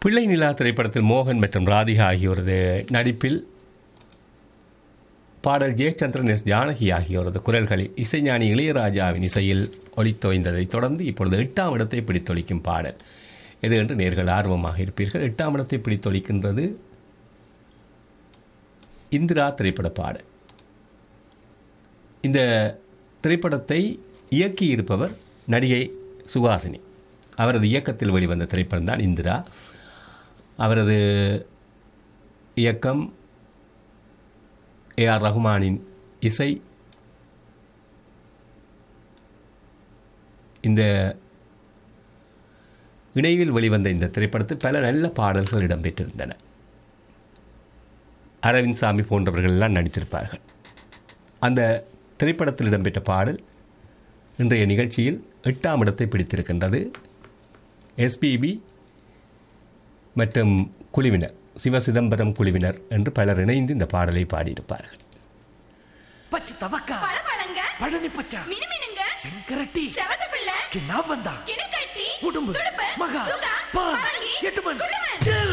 பிள்ளை நிலா திரைப்படத்தில் மோகன் மற்றும் ராதிகா ஆகியோரது நடிப்பில் பாடல் ஜெயச்சந்திரன் எஸ் ஜானகி ஆகியோரது குரல்களில் இசைஞானி இளையராஜாவின் இசையில் ஒளித்தோய்ந்ததைத் தொடர்ந்து இப்பொழுது எட்டாம் இடத்தை பிடித்தொழிக்கும் பாடல் எது என்று நேர்கள் ஆர்வமாக இருப்பீர்கள் எட்டாம் இடத்தை பிடித்தொழிக்கின்றது இந்திரா திரைப்பட பாடல் இந்த திரைப்படத்தை இயக்கியிருப்பவர் நடிகை சுகாசினி அவரது இயக்கத்தில் வெளிவந்த திரைப்படம் தான் இந்திரா அவரது இயக்கம் ஏ ஆர் ரஹ்மானின் இசை இந்த இணைவில் வெளிவந்த இந்த திரைப்படத்தில் பல நல்ல பாடல்கள் இடம்பெற்றிருந்தன அரவிந்த் சாமி போன்றவர்கள் எல்லாம் நடித்திருப்பார்கள் அந்த திரைப்படத்தில் இடம்பெற்ற பாடல் இன்றைய நிகழ்ச்சியில் எட்டாம் இடத்தை பிடித்திருக்கின்றது எஸ்பிபி மற்றும் குழுவினர் சிவ சிதம்பரம் குழுவினர் என்று பலர் இணைந்து இந்த பாடலை பாடியிருப்பார்கள் பச்சை தவக்கா பழபழங்க பழனி பச்சா மினுமினுங்க செங்கரட்டி செவந்த பிள்ளை கிண்ணா வந்தா கிணக்கட்டி உடும்பு துடுப்பு மகா சுகா பால் பரங்கி எட்டுமன் குண்டுமன் ஜெல்